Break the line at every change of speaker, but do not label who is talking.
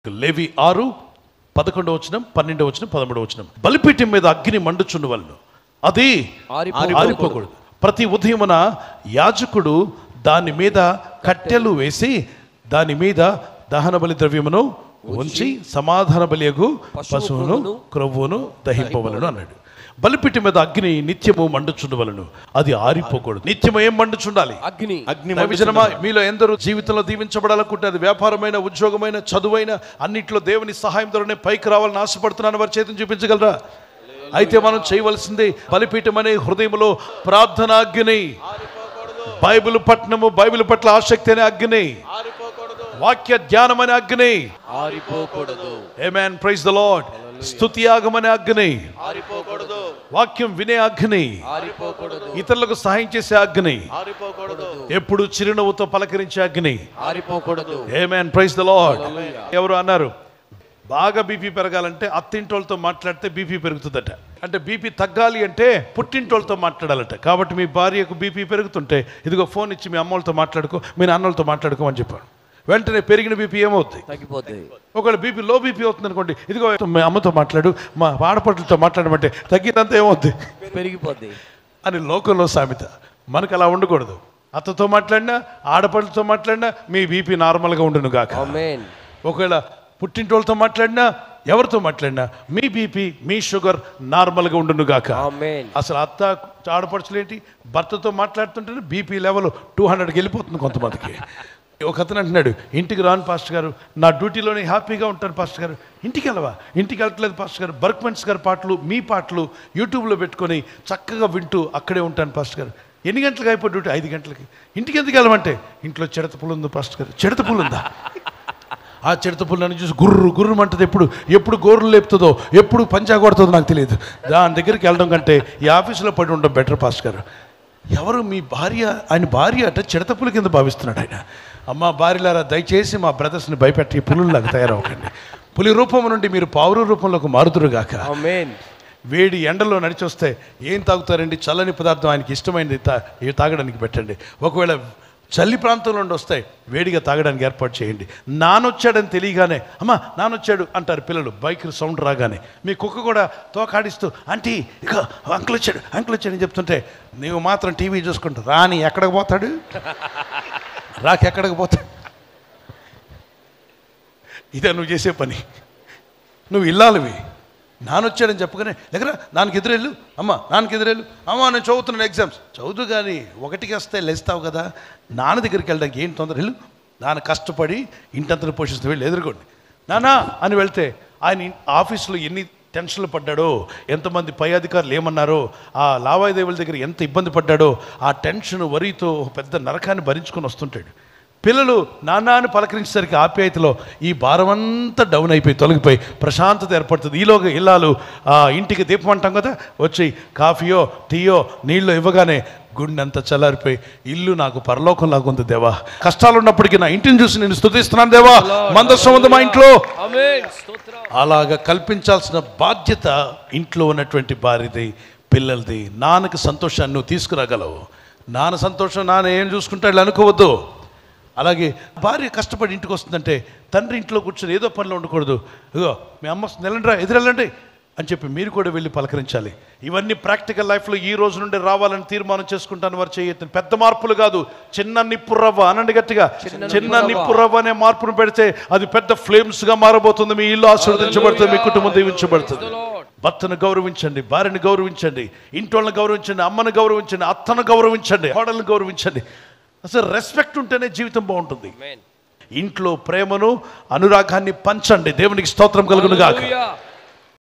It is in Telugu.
లేవి ఆరు పదకొండవ వచనం పన్నెండవ వచనం పదమూడవ వచనం బలిపీఠం మీద అగ్ని మండుచుండు వలను అది
ఆరిపోకూడదు.
ఆరిపోకూడదు ప్రతి ఉదయమున యాజకుడు దాని మీద కట్టెలు వేసి దాని మీద దహన బలి ద్రవ్యమును ఉంచి సమాధాన బలియగు
పశువు
పశువును
క్రొవ్వును
క్రొవ్వును దహింపవలను అన్నాడు బలిపీఠ మీద అగ్ని నిత్యము మండుచుండవలను అది ఆరిపోకూడదు నిత్యము ఏం మండుచుండాలి
అగ్ని
అగ్ని
దైవజనమా మీలో ఎందరూ జీవితంలో దీవించబడాలనుకుంటే అది వ్యాపారమైన ఉద్యోగమైన చదువైన అన్నిట్లో దేవుని సహాయం ద్వారానే పైకి రావాలని ఆశపడుతున్నాను వారి చేతిని చూపించగలరా అయితే మనం చేయవలసింది బలిపీఠం అనే హృదయంలో ప్రార్థన అగ్ని బైబిల్ పట్నము బైబిల్ పట్ల ఆసక్తి అనే అగ్ని వాక్య ధ్యానం అనే అగ్ని
ఆరిపోకూడదు
ఏమేన్ ప్రైజ్ ద లార్డ్ స్తుతియాగం అనే అగ్ని
ఆరిపోకూడదు
వాక్యం వినే అగ్ని
ఆరిపోకూడదు
ఇతరులకు సహాయం చేసే అగ్ని
ఆరిపోకూడదు
ఎప్పుడు చిరునవ్వుతో పలకరించే అగ్ని
ఆరిపోకూడదు
ఏమేన్ ప్రైజ్ ద లార్డ్ ఎవరు అన్నారు బాగా బీపీ పెరగాలంటే అత్తింటోళ్ళతో మాట్లాడితే బీపీ పెరుగుతుందట అంటే బీపీ తగ్గాలి అంటే పుట్టింటోళ్ళతో మాట్లాడాలట కాబట్టి మీ భార్యకు బీపీ పెరుగుతుంటే ఇదిగో ఫోన్ ఇచ్చి మీ అమ్మోళ్ళతో మాట్లాడుకో మీ నాన్నలతో మాట్లాడుకో అని చెప్పాను వెంటనే పెరిగిన బీపీ ఏమవుతుంది
తగ్గిపోతుంది
ఒకవేళ బీపీ లో బీపీ అవుతుంది అనుకోండి ఇదిగో మీ అమ్మతో మాట్లాడు మా ఆడపడులతో మాట్లాడమంటే తగ్గినంత ఏమవుద్ది
పెరిగిపోద్ది
అని లోకంలో సామెత మనకు అలా ఉండకూడదు అత్తతో మాట్లాడినా ఆడపడులతో మాట్లాడినా మీ బీపీ నార్మల్గా ఉండును గాక
ఆమేన్
ఒకవేళ పుట్టింటోళ్ళతో మాట్లాడినా ఎవరితో మాట్లాడినా మీ బీపీ మీ షుగర్ నార్మల్గా ఉండును గాక
ఆమేన్
అసలు అత్త ఆడపడుచులేంటి భర్తతో మాట్లాడుతుంటే బీపీ లెవెల్ టూ హండ్రెడ్కి వెళ్ళిపోతుంది కొంతమందికి ఒక అతను అంటున్నాడు ఇంటికి రాను పాస్టర్ గారు నా డ్యూటీలోనే హ్యాపీగా ఉంటాను పాస్టర్ గారు ఇంటికి వెళ్ళవా ఇంటికి వెళ్ళట్లేదు పాస్టర్ గారు బర్క్మెంట్స్ గారి పాటలు మీ పాటలు యూట్యూబ్లో పెట్టుకొని చక్కగా వింటూ అక్కడే ఉంటాను పాస్టర్ గారు ఎన్ని గంటలకు అయిపోయి డ్యూటీ ఐదు గంటలకి ఇంటికి ఎందుకు వెళ్ళమంటే ఇంట్లో చిడత పులు ఉంది పాస్టర్ గారు చిడత పులు ఉందా ఆ చిడత పుల్లని చూసి గుర్రు గుర్రు అంటది ఎప్పుడు ఎప్పుడు గోర్లు లేపుతుందో ఎప్పుడు పంచా కొడుతుందో నాకు తెలియదు దాని దగ్గరికి వెళ్ళడం కంటే ఈ ఆఫీసులో పడి ఉండడం బెటర్ పాస్ గారు ఎవరు మీ భార్య ఆయన భార్య అట చిడత పులి కింద భావిస్తున్నాడు ఆయన అమ్మ భార్యలారా దయచేసి మా బ్రదర్స్ని భయపెట్టి పులుల్లాగా తయారవ్వకండి పులి రూపం నుండి మీరు పావురు రూపంలోకి మారుతురుగాక
ఆమేన్
వేడి ఎండలో నడిచి వస్తే ఏం తాగుతారండి చల్లని పదార్థం ఆయనకి ఇష్టమైనది తా ఏ తాగడానికి పెట్టండి ఒకవేళ చల్లి ప్రాంతంలో నుండి వస్తాయి వేడిగా తాగడానికి ఏర్పాటు చేయండి నానొచ్చాడని తెలియగానే అమ్మ నానొచ్చాడు అంటారు పిల్లలు బైక్ సౌండ్ రాగానే మీ కుక్క కూడా తోకాడిస్తూ ఆంటీ ఇక అంకుల్ వచ్చాడు అంకుల్ వచ్చాడు అని చెప్తుంటే నీవు మాత్రం టీవీ చూసుకుంటూ రాని ఎక్కడికి పోతాడు రాకి ఎక్కడికి పోతాడు ఇదే నువ్వు చేసే పని నువ్వు ఇల్లాలివి నానొచ్చాడని చెప్పగానే దగ్గర నాన్నకి ఎదురెళ్ళు అమ్మ నాన్నకి ఎదురెళ్ళు అమ్మ నేను చదువుతున్నాను ఎగ్జామ్స్ చదువు కానీ ఒకటికి వస్తే లేస్తావు కదా నాన్న దగ్గరికి వెళ్ళడానికి ఏం తొందర వెళ్ళు నాన్న కష్టపడి ఇంటంతను పోషిస్తూ వెళ్ళి ఎదుర్కోండి నానా అని వెళ్తే ఆయన ఇన్- ఆఫీసులో ఎన్ని టెన్షన్లు పడ్డాడో ఎంతమంది పై అధికారులు ఏమన్నారో ఆ లావాదేవీల దగ్గర ఎంత ఇబ్బంది పడ్డాడో ఆ టెన్షన్ వరితో ఒక పెద్ద నరకాన్ని భరించుకొని వస్తుంటాడు పిల్లలు నాన్న అని పలకరించేసరికి ఆప్యాయతలో ఈ భారం అంతా డౌన్ అయిపోయి తొలగిపోయి ప్రశాంతత ఏర్పడుతుంది ఈలోగా ఇల్లాలు ఆ ఇంటికి దీపం అంటాం కదా వచ్చి కాఫీయో టీయో నీళ్ళు ఇవ్వగానే గుండెంత చల్లారిపోయి ఇల్లు నాకు పరలోకంలాగా ఉంది దేవా కష్టాలు ఉన్నప్పటికీ నా ఇంటిని చూసి నేను స్తుతిస్తున్నాను దేవా మందస్సం ఉంది మా ఇంట్లో
ఆమేన్ స్తోత్రం
అలాగ కల్పించాల్సిన బాధ్యత ఇంట్లో ఉన్నటువంటి భార్యది పిల్లలది నాన్నకి సంతోషాన్ని నువ్వు తీసుకురాగలవు నాన్న సంతోషం నాన్న ఏం చూసుకుంటాడు అనుకోవద్దు అలాగే భార్య కష్టపడి ఇంటికి వస్తుందంటే తండ్రి ఇంట్లో కూర్చొని ఏదో పనిలో ఉండకూడదు ఇగో మీ అమ్మ వస్తుంది వెళ్ళండి ఎదురెళ్ళండి అని చెప్పి మీరు కూడా వెళ్ళి పలకరించాలి ఇవన్నీ ప్రాక్టికల్ లైఫ్లో ఈ రోజు నుండి రావాలని తీర్మానం చేసుకుంటాను వారు చేయొద్దు పెద్ద మార్పులు కాదు చిన్న నిప్పు రవ్వ అనండి గట్టిగా చిన్న నిప్పు రవ్వ అనే మార్పును పెడితే అది పెద్ద ఫ్లేమ్స్ గా మారబోతుంది మీ ఇల్లు ఆశీర్వదించబడుతుంది మీ కుటుంబం దీవించబడుతుంది భర్తను గౌరవించండి భార్యను గౌరవించండి ఇంటోళ్ళని గౌరవించండి అమ్మను గౌరవించండి అత్తను గౌరవించండి కోడలను గౌరవించండి అసలు రెస్పెక్ట్ ఉంటేనే జీవితం బాగుంటుంది
ఆమేన్
ఇంట్లో ప్రేమను అనురాగాన్ని పంచండి దేవునికి స్తోత్రం కలుగును గాక
హల్లెలూయా